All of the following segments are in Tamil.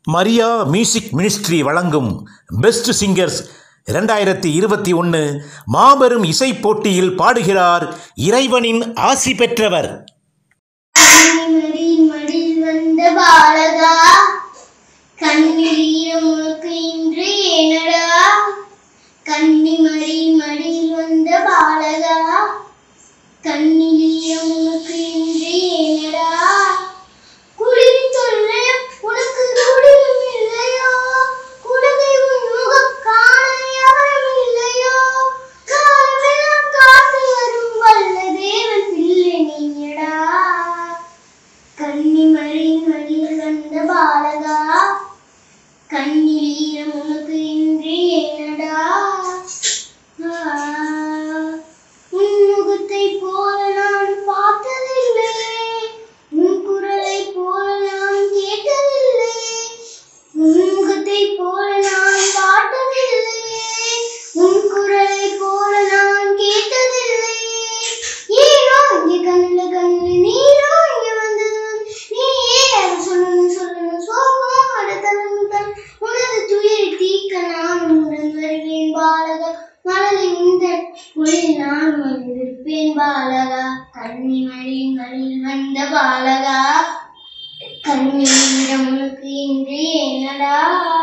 மரியா மியூசிக் மினிஸ்ட்ரி வழங்கும் பெஸ்ட் சிங்கர்ஸ் இரண்டாயிரத்தி இருபத்தி ஒன்று மாபெரும் இசைப் போட்டியில் பாடுகிறார் இறைவனின் ஆசி பெற்றவர் மடியில் மடியில் வந்த பாலகா கண்ணீரம் உனக்கு இன்று ஏனடா கண்ணி மடியில் மடியில் வந்த பாலகா கண்ணீரம் உனக்கு இன்று ஏனடா குளிரின் தொல்லை உனக்கு குளிரும் இல்லையோ குடகை உன் முகம் காண எவரும் இல்லையோ காலமெல்லாம் காத்து வரும் வல்ல தேவன் பிள்ளை நீயடா கன்னி மழையின் மடியில் வந்த பாலகா கண்ணில் ஈரம் உனக்கு இன்றி என்னடா ஆ, உன் முகத்தை போல நான் பார்த்ததில்லையே உன் குரலை போல நான் கேட்டதில்லையே உன் முகத்தை போல நான் பார்த்ததில்லையே உன் குரலை போல நான் கேட்டதில்லையே ஏனோ இங்க கண்ணுல கண்ணுல நீரோ இங்க வந்தது வந்து நீயே அதை சொல்லணும் சொல்லணும் சோகம் அட தலங்கு தல் உனது துயரை தீர்க்க நான் உடன் வருவேன் பாலகா மனதை இந்த குளிர் நான் வந்திருப்பேன் பாலகா கண்ணி மழையின் மழையில் வந்த பாலகா கண்ணீரம் உனக்கு இன்று என்னடா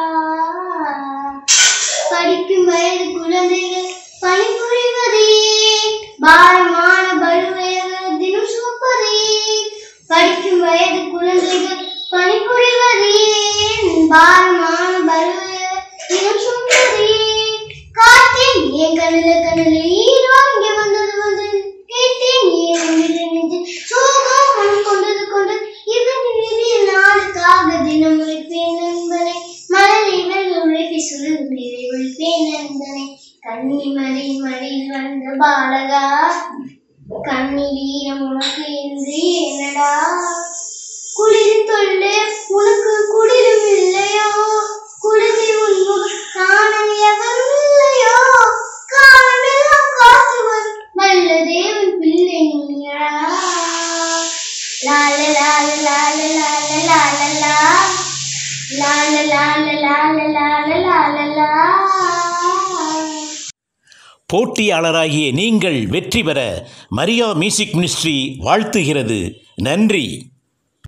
படிக்கும் வயது குழந்தைகள் பணிபுரிவதே பாரமான பருவர்கள் தினம் சுமப்பதே படிக்கும் வயது குழந்தைகள் பணிபுரிவதே பாரமான பருவர்கள் தினம் சுமப்பதே காத்தேன் என் கண்ணுல கண்ணுல ஈரோ இங்கே வந்தது வந்தது கேட்டேன் ஏன் நெஞ்சில நெஞ்சு சோகம் மனம் கொண்டது கொண்டது இதன் நிதி நாளுக்காக தினம் உழைப்பேன் நண்பனை மணலை வெள்ள உழைப்பை சுழல் நீரை ஒழிப்பேன் நண்பனை கண்ணி மறை மழையில் வந்த பாலகா கண்ணில் ஈரம் உனக்கு என்று என்னடா குளிர் தொல்லை உனக்கு குளிரும் இல்லையோ குளிரை உன் முகம் காண எவரும் இல்லையோ காலமெல்லாம் காத்து வரும் வல்ல தேவன் பிள்ளை நீயா லால லால லால லால லால லா லால லால லால லால லால லா போட்டியாளராகிய நீங்கள் வெற்றி பெற மரியா மியூசிக் மினிஸ்ட்ரி வாழ்த்துகிறது நன்றி